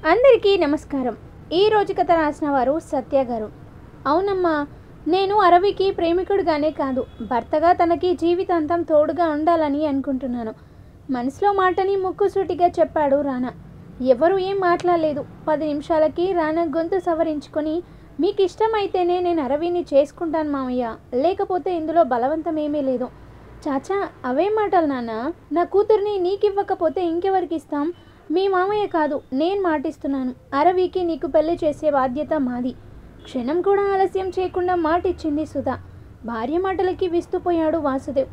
అందరికీ నమస్కారం ఈ రోజు కథ రాసిన వారు సత్య గారు అవునమ్మా నేను అరవికి ప్రేమికుడిగానే కాదు భర్తగా తనకి జీవితాంతం తోడుగా ఉండాలని అనుకుంటున్నాను మనసులో మాటని ముక్కుసూటిగా చెప్పాడు రానా ఎవరు ఏం మాట్లాడలేదు పది నిమిషాలకి రానా గొంతు సవరించుకొని మీకు ఇష్టమైతేనే నేను అరవిని చేసుకుంటాను మామయ్య లేకపోతే ఇందులో బలవంతం ఏమీ లేదు చాచా అవే మాటలు నాన్న నా కూతుర్ని నీకివ్వకపోతే ఇంకెవరికి ఇస్తాం మీ మామయ్య కాదు నేను మాటిస్తున్నాను అరవికి నీకు పెళ్లి చేసే బాధ్యత మాది క్షణం కూడా ఆలస్యం చేయకుండా మాట ఇచ్చింది సుధా భార్య మాటలకి విస్తుపోయాడు వాసుదేవ్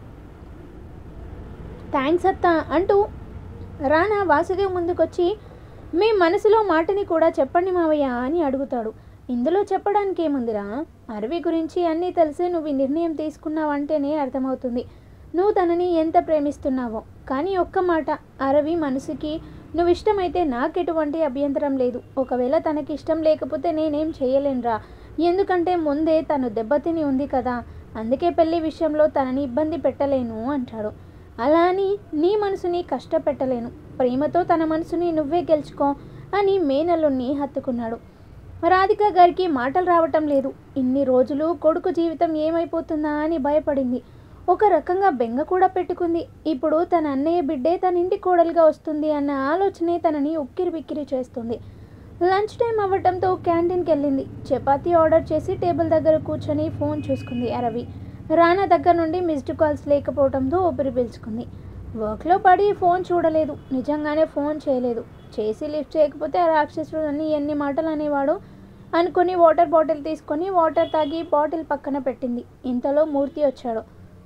థ్యాంక్స్ అత్త అంటూ రానా వాసుదేవ్ ముందుకొచ్చి మీ మనసులో మాటని కూడా చెప్పండి మావయ్య అని అడుగుతాడు ఇందులో చెప్పడానికి ఏముందిరా అరవి గురించి అన్నీ తెలిసి నువ్వు ఈ నిర్ణయం తీసుకున్నావంటేనే అర్థమవుతుంది నువ్వు తనని ఎంత ప్రేమిస్తున్నావో కానీ ఒక్క మాట అరవి మనసుకి నువ్వు ఇష్టమైతే నాకు ఎటువంటి అభ్యంతరం లేదు ఒకవేళ తనకి ఇష్టం లేకపోతే నేనేం చేయలేనురా ఎందుకంటే ముందే తను దెబ్బతిని ఉంది కదా అందుకే పెళ్లి విషయంలో తనని ఇబ్బంది పెట్టలేను అంటాడు అలా అని నీ మనసుని కష్టపెట్టలేను ప్రేమతో తన మనసుని నువ్వే గెలుచుకో అని మేనల్లుణ్ణి హత్తుకున్నాడు రాధిక గారికి మాటలు రావటం లేదు ఇన్ని రోజులు కొడుకు జీవితం ఏమైపోతుందా అని భయపడింది ఒక రకంగా బెంగ కూడా పెట్టుకుంది ఇప్పుడు తన అన్నయ్య బిడ్డే తన ఇంటి కోడలుగా వస్తుంది అన్న ఆలోచనే తనని ఉక్కిరి బిక్కిరి చేస్తుంది లంచ్ టైం అవ్వటంతో క్యాంటీన్కి వెళ్ళింది చపాతీ ఆర్డర్ చేసి టేబుల్ దగ్గర కూర్చొని ఫోన్ చూసుకుంది అరవి రానా దగ్గర నుండి మిస్డ్ కాల్స్ లేకపోవడంతో ఊపిరి పీల్చుకుంది వర్క్లో పడి ఫోన్ చూడలేదు నిజంగానే ఫోన్ చేయలేదు చేసి లిఫ్ట్ చేయకపోతే ఆ రాక్షసుడు అని ఎన్ని మాటలు అనేవాడు అనుకుని వాటర్ బాటిల్ తీసుకొని వాటర్ తాగి బాటిల్ పక్కన పెట్టింది ఇంతలో మూర్తి వచ్చాడు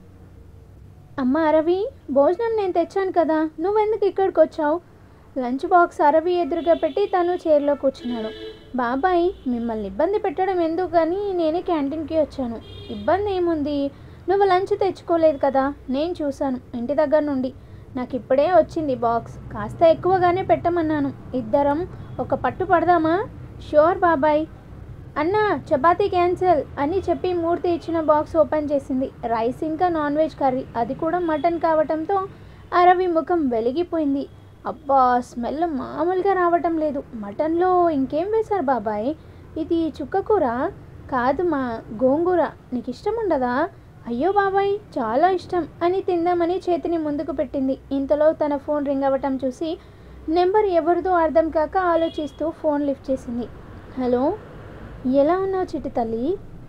అమ్మ అరవి భోజనం నేను తెచ్చాను కదా నువ్వెందుకు ఇక్కడికి వచ్చావు లంచ్ బాక్స్ అరవి ఎదురుగా పెట్టి తను చైర్లో కూర్చున్నాడు బాబాయ్ మిమ్మల్ని ఇబ్బంది పెట్టడం ఎందుకు కానీ నేనే క్యాంటీన్కి వచ్చాను ఇబ్బంది ఏముంది నువ్వు లంచ్ తెచ్చుకోలేదు కదా నేను చూశాను ఇంటి దగ్గర నుండి నాకు ఇప్పుడే వచ్చింది బాక్స్ కాస్త ఎక్కువగానే పెట్టమన్నాను ఇద్దరం ఒక పట్టు పడదామా షూర్ బాబాయ్ అన్న చపాతీ క్యాన్సిల్ అని చెప్పి మూర్తి ఇచ్చిన బాక్స్ ఓపెన్ చేసింది రైస్ ఇంకా నాన్ వెజ్ కర్రీ అది కూడా మటన్ కావటంతో అరవి ముఖం వెలిగిపోయింది అబ్బా స్మెల్ మామూలుగా రావటం లేదు మటన్లో ఇంకేం వేశారు బాబాయ్ ఇది చుక్కకూర కాదు మా గోంగూర నీకు ఇష్టం ఉండదా అయ్యో బాబాయ్ చాలా ఇష్టం అని తిందామని చేతిని ముందుకు పెట్టింది ఇంతలో తన ఫోన్ రింగ్ అవ్వటం చూసి నెంబర్ ఎవరిదో అర్థం కాక ఆలోచిస్తూ ఫోన్ లిఫ్ట్ చేసింది హలో ఎలా ఉన్నావు చిట్టి తల్లి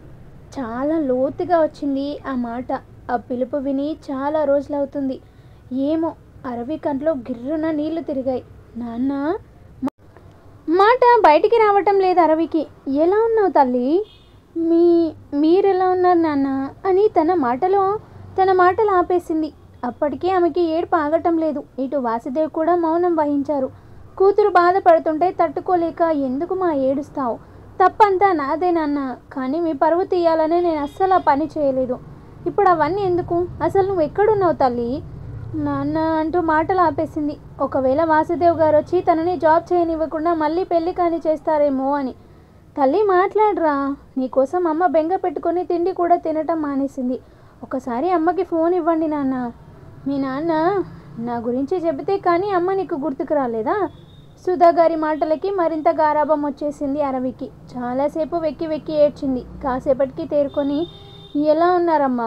చాలా లోతుగా వచ్చింది ఆ మాట ఆ పిలుపు విని చాలా రోజులవుతుంది ఏమో అరవి కంట్లో గిర్రున నీళ్లు తిరిగాయి నాన్న మా- మాట బయటికి రావటం లేదు అరవికి ఎలా ఉన్నావు తల్లి మీ మీరెలా ఉన్నారు నాన్న అని తన మాటలో తన మాటలు ఆపేసింది అప్పటికే ఆమెకి ఏడుపు ఆగటం లేదు ఇటు వాసుదేవ్ కూడా మౌనం వహించారు కూతురు బాధపడుతుంటే తట్టుకోలేక ఎందుకు మా ఏడుస్తావు తప్పంతా నాదే నాన్న కానీ మీ పరువు తీయాలనే నేను అస్సలు ఆ పని చేయలేదు ఇప్పుడు అవన్నీ ఎందుకు అసలు నువ్వు ఎక్కడున్నావు తల్లి నాన్న అంటూ మాటలు ఆపేసింది ఒకవేళ వాసుదేవ్ గారు వచ్చి తనని జాబ్ చేయనివ్వకుండా మళ్ళీ పెళ్లి కాని చేస్తారేమో అని తల్లి మాట్లాడరా నీకోసం అమ్మ బెంగ పెట్టుకొని తిండి కూడా తినటం మానేసింది ఒకసారి అమ్మకి ఫోన్ ఇవ్వండి నాన్న మీ నాన్న నా గురించి చెబితే కానీ అమ్మ నీకు గుర్తుకు రాలేదా సుధా గారి మాటలకి మరింత గారాబం వచ్చేసింది అరవికి చాలాసేపు వెక్కి వెక్కి ఏడ్చింది కాసేపటికి తేరుకొని ఎలా ఉన్నారమ్మా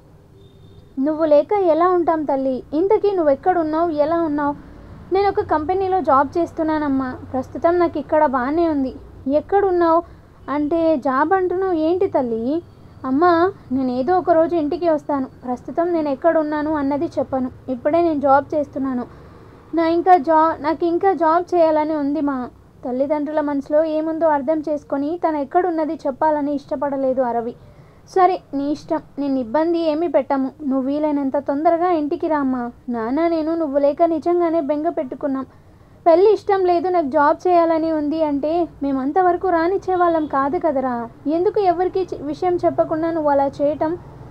నువ్వు లేక ఎలా ఉంటాం తల్లి ఇంతకీ నువ్వు ఎక్కడున్నావు ఎలా ఉన్నావు నేను ఒక కంపెనీలో జాబ్ చేస్తున్నానమ్మా ప్రస్తుతం నాకు ఇక్కడ బాగానే ఉంది ఎక్కడున్నావు అంటే జాబ్ అంటున్నావు ఏంటి తల్లి అమ్మా నేను ఏదో ఒక రోజు ఇంటికి వస్తాను ప్రస్తుతం నేను ఎక్కడున్నాను అన్నది చెప్పను ఇప్పుడే నేను జాబ్ చేస్తున్నాను నా ఇంకా జా నాకు ఇంకా జాబ్ చేయాలని ఉంది మా తల్లిదండ్రుల మనసులో ఏముందో అర్థం చేసుకొని తను ఎక్కడున్నది చెప్పాలని ఇష్టపడలేదు అరవి సరే నీ ఇష్టం నేను ఇబ్బంది ఏమీ పెట్టము నువ్వు వీలైనంత తొందరగా ఇంటికి రామ్మా నాన్న నేను నువ్వు లేక నిజంగానే బెంగ పెట్టుకున్నాం పెళ్ళి ఇష్టం లేదు నాకు జాబ్ చేయాలని ఉంది అంటే మేమంతవరకు రానిచ్చే వాళ్ళం కాదు కదరా ఎందుకు ఎవరికి చి- విషయం చెప్పకుండా నువ్వు అలా చేయటం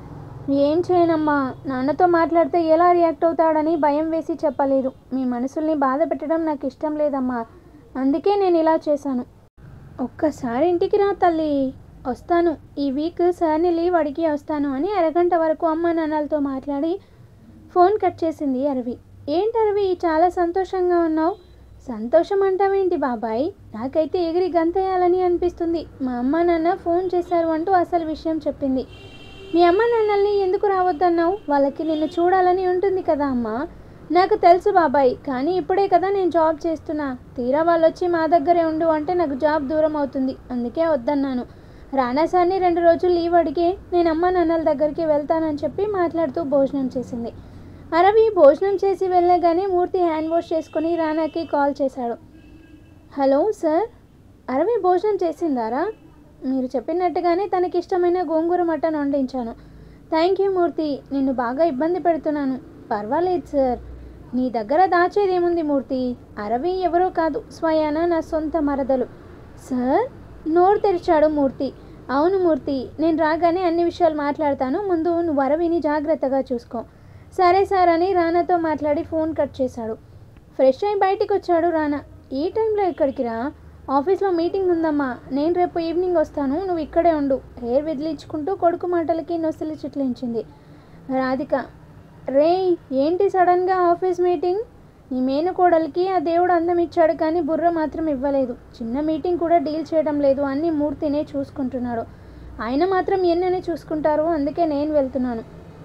ఏం చేయనమ్మా నాన్నతో మాట్లాడితే ఎలా రియాక్ట్ అవుతాడని భయం వేసి చెప్పలేదు మీ మనసుల్ని బాధ పెట్టడం నాకు ఇష్టం లేదమ్మా అందుకే నేను ఇలా చేశాను ఒక్కసారి ఇంటికి రా తల్లి వస్తాను ఈ వీక్ సార్ని లీవ్ అడిగి వస్తాను అని అరగంట వరకు అమ్మ నాన్నలతో మాట్లాడి ఫోన్ కట్ చేసింది అరవి ఏంటి అరవి చాలా సంతోషంగా ఉన్నావు సంతోషం అంటావేంటి బాబాయ్ నాకైతే ఎగిరి గంతేయాలని అనిపిస్తుంది మా అమ్మ నాన్న ఫోన్ చేశారు అంటూ అసలు విషయం చెప్పింది మీ అమ్మ నాన్నల్ని ఎందుకు రావద్దన్నావు వాళ్ళకి నిన్ను చూడాలని ఉంటుంది కదా అమ్మా నాకు తెలుసు బాబాయ్ కానీ ఇప్పుడే కదా నేను జాబ్ చేస్తున్నా తీరా వాళ్ళు వచ్చి మా దగ్గరే ఉండు అంటే నాకు జాబ్ దూరం అవుతుంది అందుకే వద్దన్నాను రానా సార్ని రెండు రోజులు లీవ్ అడిగి నేను అమ్మ నాన్నల దగ్గరికి వెళ్తానని చెప్పి మాట్లాడుతూ భోజనం చేసింది అరవి భోజనం చేసి వెళ్ళగానే మూర్తి హ్యాండ్ వాష్ చేసుకుని రానాకి కాల్ చేశాడు హలో సార్ అరవి భోజనం చేసిందారా మీరు చెప్పినట్టుగానే తనకి ఇష్టమైన గోంగూర మటన్ వండించాను థ్యాంక్ యూ మూర్తి నిన్ను బాగా ఇబ్బంది పెడుతున్నాను పర్వాలేదు సార్ నీ దగ్గర దాచేదేముంది మూర్తి అరవి ఎవరో కాదు స్వయాన నా సొంత మరదలు సార్ నోరు తెరిచాడు మూర్తి అవును మూర్తి నేను రాగానే అన్ని విషయాలు మాట్లాడతాను ముందు నువ్వు అరవిని జాగ్రత్తగా చూసుకో సరే సార్ అని రానాతో మాట్లాడి ఫోన్ కట్ చేశాడు ఫ్రెష్ అయి బయటికి వచ్చాడు రానా ఈ టైంలో ఎక్కడికి రా ఆఫీస్లో మీటింగ్ ఉందమ్మా నేను రేపు ఈవినింగ్ వస్తాను నువ్వు ఇక్కడే ఉండు హెయిర్ విదిలించుకుంటూ కొడుకు మాటలకి నొసలు చిట్లించింది రాధిక రే ఏంటి సడన్గా ఆఫీస్ మీటింగ్ నీ మేనకోడలికి ఆ దేవుడు అందం ఇచ్చాడు కానీ బుర్ర మాత్రం ఇవ్వలేదు చిన్న మీటింగ్ కూడా డీల్ చేయడం లేదు అన్ని మూర్తినే చూసుకుంటున్నాడు ఆయన మాత్రం ఎన్ననే చూసుకుంటారు అందుకే నేను వెళ్తున్నాను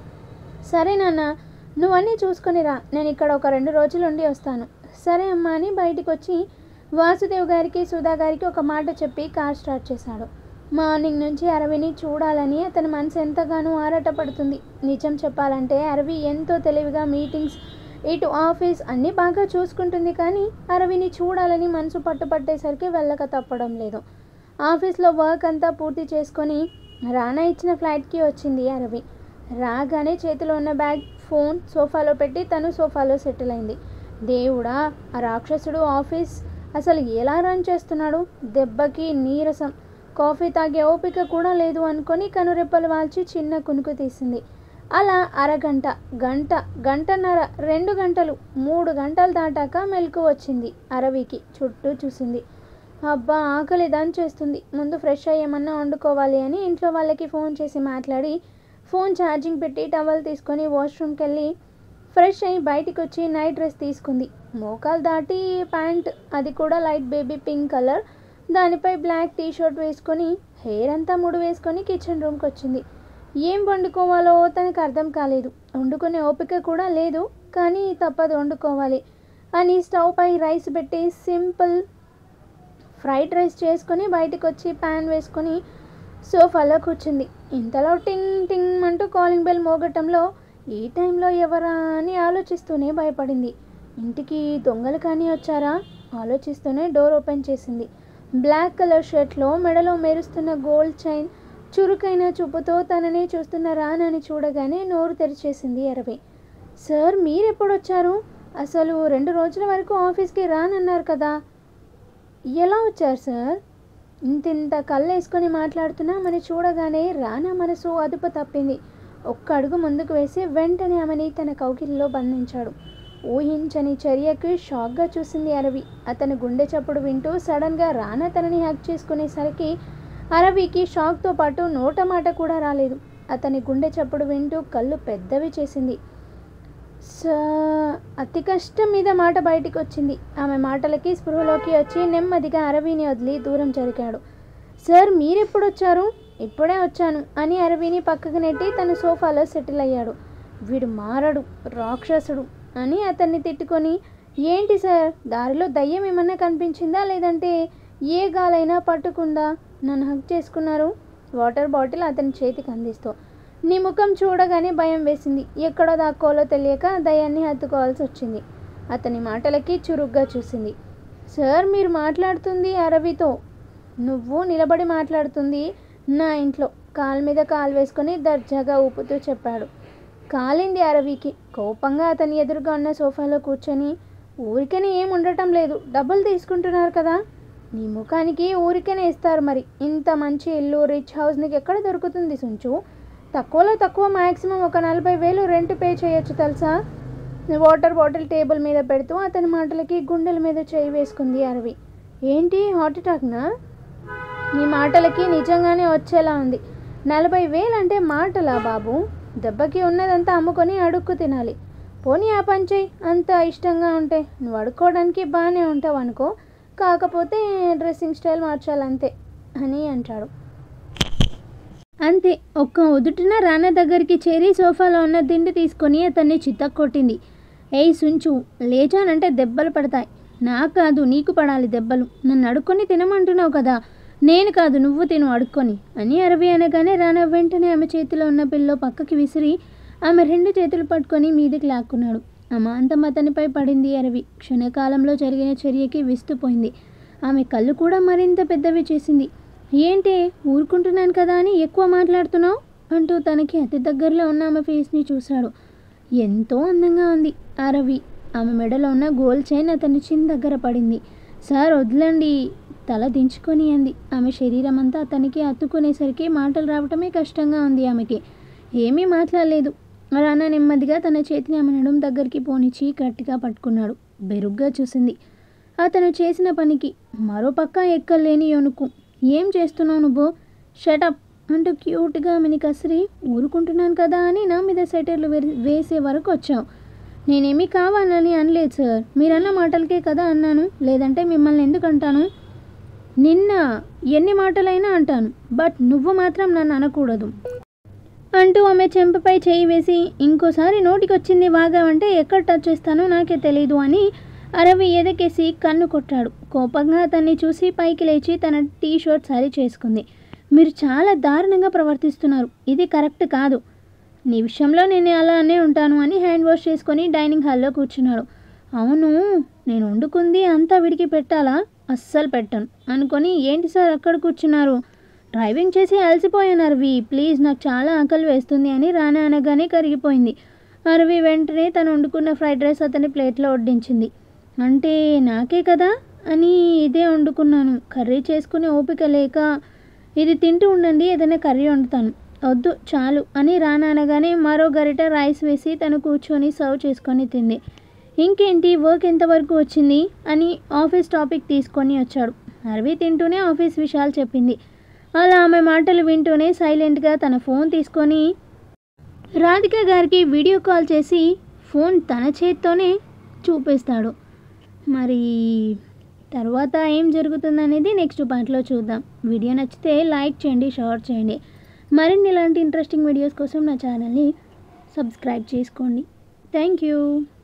సరే నాన్న నువ్వన్నీ చూసుకొని రా నేను ఇక్కడ ఒక రెండు రోజులు ఉండి వస్తాను సరే అమ్మా అని బయటికి వచ్చి వాసుదేవ్ గారికి సుధా గారికి ఒక మాట చెప్పి కార్ స్టార్ట్ చేశాడు మార్నింగ్ నుంచి అరవిని చూడాలని అతని మనసు ఎంతగానో ఆరాటపడుతుంది నిజం చెప్పాలంటే అరవి ఎంతో తెలివిగా మీటింగ్స్ ఇటు ఆఫీస్ అన్నీ బాగా చూసుకుంటుంది కానీ అరవిని చూడాలని మనసు పట్టుపట్టేసరికి వెళ్ళక తప్పడం లేదు ఆఫీస్లో వర్క్ అంతా పూర్తి చేసుకొని రానా ఇచ్చిన ఫ్లైట్కి వచ్చింది అరవి రాగానే చేతిలో ఉన్న బ్యాగ్ ఫోన్ సోఫాలో పెట్టి తను సోఫాలో సెటిల్ అయింది దేవుడా ఆ రాక్షసుడు ఆఫీస్ అసలు ఎలా రన్ చేస్తున్నాడు దెబ్బకి నీరసం కాఫీ తాగే ఓపిక కూడా లేదు అనుకొని కనురెప్పలు వాల్చి చిన్న కునుకు తీసింది అలా అరగంట గంట గంటన్నర రెండు గంటలు మూడు గంటలు దాటాక మెలకు వచ్చింది అరవికి చుట్టూ చూసింది అబ్బా ఆకలి దంచేస్తుంది ముందు ఫ్రెష్ అయ్యేమన్నా వండుకోవాలి అని ఇంట్లో వాళ్ళకి ఫోన్ చేసి మాట్లాడి ఫోన్ ఛార్జింగ్ పెట్టి టవల్ తీసుకొని వాష్రూమ్కి వెళ్ళి ఫ్రెష్ అయ్యి బయటికి వచ్చి నైట్ డ్రెస్ తీసుకుంది మోకాలు దాటి ప్యాంట్ అది కూడా లైట్ బేబీ పింక్ కలర్ దానిపై బ్లాక్ టీ షర్ట్ వేసుకొని హెయిర్ అంతా ముడి వేసుకొని కిచెన్ రూమ్కి వచ్చింది ఏం వండుకోవాలో తనకు అర్థం కాలేదు వండుకునే ఓపిక కూడా లేదు కానీ తప్పదు వండుకోవాలి అని స్టవ్ పై రైస్ పెట్టి సింపుల్ ఫ్రైడ్ రైస్ చేసుకొని బయటకు వచ్చి ప్యాన్ వేసుకొని సోఫాలో కూర్చుంది ఇంతలో టింగ్ టింగ్ అంటూ కాలింగ్ బెల్ మోగటంలో ఈ టైంలో ఎవరా అని ఆలోచిస్తూనే భయపడింది ఇంటికి దొంగలు కానీ వచ్చారా ఆలోచిస్తూనే డోర్ ఓపెన్ చేసింది బ్లాక్ కలర్ షర్ట్లో మెడలో మెరుస్తున్న గోల్డ్ చైన్ చురుకైన చూపుతో తననే చూస్తున్న రానని చూడగానే నోరు తెరిచేసింది అరవి సార్ మీరెప్పుడు వచ్చారు అసలు రెండు రోజుల వరకు ఆఫీస్కి రానన్నారు కదా ఎలా వచ్చారు సార్ ఇంత ఇంత కళ్ళు వేసుకొని మాట్లాడుతున్నా మన చూడగానే రానా మనసు అదుపు తప్పింది ఒక్క అడుగు ముందుకు వేసి వెంటనే ఆమెని తన కౌకిలిలో బంధించాడు ఊహించని చర్యకి షాక్గా చూసింది అరవి అతని గుండె చప్పుడు వింటూ సడన్గా రానా తనని హక్ చేసుకునేసరికి అరవికి షాక్తో పాటు నోట మాట కూడా రాలేదు అతని గుండె చప్పుడు వింటూ కళ్ళు పెద్దవి చేసింది సా అతి కష్టం మీద మాట బయటికి వచ్చింది ఆమె మాటలకి స్పృహలోకి వచ్చి నెమ్మదిగా అరవిని వదిలి దూరం జరిగాడు సార్ మీరెప్పుడు వచ్చారు ఇప్పుడే వచ్చాను అని అరవిని పక్కకు నెట్టి తన సోఫాలో సెటిల్ అయ్యాడు వీడు మారడు రాక్షసుడు అని అతన్ని తిట్టుకొని ఏంటి సార్ దారిలో దయ్యం ఏమన్నా కనిపించిందా లేదంటే ఏ గాలైనా పట్టుకుందా నన్ను హక్ చేసుకున్నారు వాటర్ బాటిల్ అతని చేతికి అందిస్తూ నీ ముఖం చూడగానే భయం వేసింది ఎక్కడో దాక్కోలో తెలియక దయాన్ని హత్తుకోవాల్సి వచ్చింది అతని మాటలకి చురుగ్గా చూసింది సార్ మీరు మాట్లాడుతుంది అరవితో నువ్వు నిలబడి మాట్లాడుతుంది నా ఇంట్లో కాలు మీద కాలు వేసుకొని దర్జాగా ఊపుతూ చెప్పాడు కాలింది అరవికి కోపంగా అతని ఎదురుగా ఉన్న సోఫాలో కూర్చొని ఊరికనే ఏం ఉండటం లేదు డబ్బులు తీసుకుంటున్నారు కదా నీ ముఖానికి ఊరికనే ఇస్తారు మరి ఇంత మంచి ఇల్లు రిచ్ హౌస్ నీకు ఎక్కడ దొరుకుతుంది సుంచు తక్కువలో తక్కువ మ్యాక్సిమం ఒక నలభై వేలు రెంట్ పే చేయొచ్చు తెలుసా వాటర్ బాటిల్ టేబుల్ మీద పెడుతూ అతని మాటలకి గుండెల మీద చేయి వేసుకుంది అరవి ఏంటి హార్ట్ అటాక్నా నీ మాటలకి నిజంగానే వచ్చేలా ఉంది నలభై వేలు అంటే మాటలా బాబు దెబ్బకి ఉన్నదంతా అమ్ముకొని అడుక్కు తినాలి పోనీ ఆ పని చేయి అంత ఇష్టంగా ఉంటే నువ్వు అడుక్కోవడానికి బాగానే ఉంటావు అనుకో కాకపోతే డ్రెస్సింగ్ స్టైల్ మార్చాలంతే అని అంటాడు అంతే ఒక్క ఉదుటిన రానా దగ్గరికి చేరి సోఫాలో ఉన్న దిండు తీసుకొని అతన్ని చిత్తక్కొట్టింది ఏయ్ సుంచు లేచానంటే దెబ్బలు పడతాయి నాకు కాదు నీకు పడాలి దెబ్బలు నన్ను అడుక్కొని తినమంటున్నావు కదా నేను కాదు నువ్వు తిను అడుక్కొని అని అరవి అనగానే రానా వెంటనే ఆమె చేతిలో ఉన్న పిల్లో పక్కకి విసిరి ఆమె రెండు చేతులు పట్టుకొని మీదికి లాక్కున్నాడు అమాంతం అతనిపై పడింది అరవి క్షణకాలంలో జరిగిన చర్యకి విస్తుపోయింది ఆమె కళ్ళు కూడా మరింత పెద్దవి చేసింది ఏంటి ఊరుకుంటున్నాను కదా అని ఎక్కువ మాట్లాడుతున్నావు అంటూ తనకి అతి దగ్గరలో ఉన్న ఆమె ఫేస్ని చూశాడు ఎంతో అందంగా ఉంది ఆ రవి ఆమె మెడలో ఉన్న గోల్డ్ చైన్ అతని చిన్ దగ్గర పడింది సార్ వదలండి తల దించుకొని అంది ఆమె శరీరం అంతా అతనికి అత్తుకునేసరికి మాటలు రావటమే కష్టంగా ఉంది ఆమెకి ఏమీ మాట్లాడలేదు రానా నెమ్మదిగా తన చేతిని ఆమె నడుం దగ్గరికి పోనిచ్చి గట్టిగా పట్టుకున్నాడు బెరుగ్గా చూసింది అతను చేసిన పనికి మరో పక్క ఎక్కలేని యొనుకు ఏం చేస్తున్నావు నువ్వు షటప్ అంటూ క్యూట్గా ఆమెని కసిరి ఊరుకుంటున్నాను కదా అని నా మీద సెటర్లు వే- వేసే వరకు వచ్చావు నేనేమీ కావాలని అనలేదు సార్ మీరన్న మాటలకే కదా అన్నాను లేదంటే మిమ్మల్ని ఎందుకు అంటాను నిన్న ఎన్ని మాటలైనా అంటాను బట్ నువ్వు మాత్రం నన్ను అనకూడదు అంటూ ఆమె చెంపపై చేయి వేసి ఇంకోసారి నోటికొచ్చింది వాగావంటే ఎక్కడ టచ్ చేస్తానో నాకే తెలియదు అని అరవి ఎదకేసి కన్ను కొట్టాడు కోపంగా అతన్ని చూసి పైకి లేచి తన టీ షర్ట్ సరి చేసుకుంది మీరు చాలా దారుణంగా ప్రవర్తిస్తున్నారు ఇది కరెక్ట్ కాదు నీ విషయంలో నేను అలానే ఉంటాను అని హ్యాండ్ వాష్ చేసుకొని డైనింగ్ హాల్లో కూర్చున్నాడు అవును నేను వండుకుంది అంతా విడికి పెట్టాలా అస్సలు పెట్టను అనుకొని ఏంటి సార్ అక్కడ కూర్చున్నారు డ్రైవింగ్ చేసి అలసిపోయాను అరవి ప్లీజ్ నాకు చాలా ఆకలి వేస్తుంది అని రానా అనగానే కరిగిపోయింది అరవి వెంటనే తను వండుకున్న ఫ్రైడ్ రైస్ అతని ప్లేట్లో వడ్డించింది అంటే నాకే కదా అని ఇదే వండుకున్నాను కర్రీ చేసుకునే ఓపిక లేక ఇది తింటూ ఉండండి ఏదైనా కర్రీ వండుతాను వద్దు చాలు అని రానా అనగానే మరో గరిట రైస్ వేసి తను కూర్చొని సర్వ్ చేసుకొని తింది ఇంకేంటి వర్క్ ఎంతవరకు వచ్చింది అని ఆఫీస్ టాపిక్ తీసుకొని వచ్చాడు అరవి తింటూనే ఆఫీస్ విషయాలు చెప్పింది అలా ఆమె మాటలు వింటూనే సైలెంట్గా తన ఫోన్ తీసుకొని రాధిక గారికి వీడియో కాల్ చేసి ఫోన్ తన చేత్తోనే చూపిస్తాడు మరి తర్వాత ఏం జరుగుతుందనేది నెక్స్ట్ పార్ట్లో చూద్దాం వీడియో నచ్చితే లైక్ చేయండి షేర్ చేయండి మరిన్ని ఇలాంటి ఇంట్రెస్టింగ్ వీడియోస్ కోసం నా ఛానల్ని సబ్స్క్రైబ్ చేసుకోండి థ్యాంక్ యూ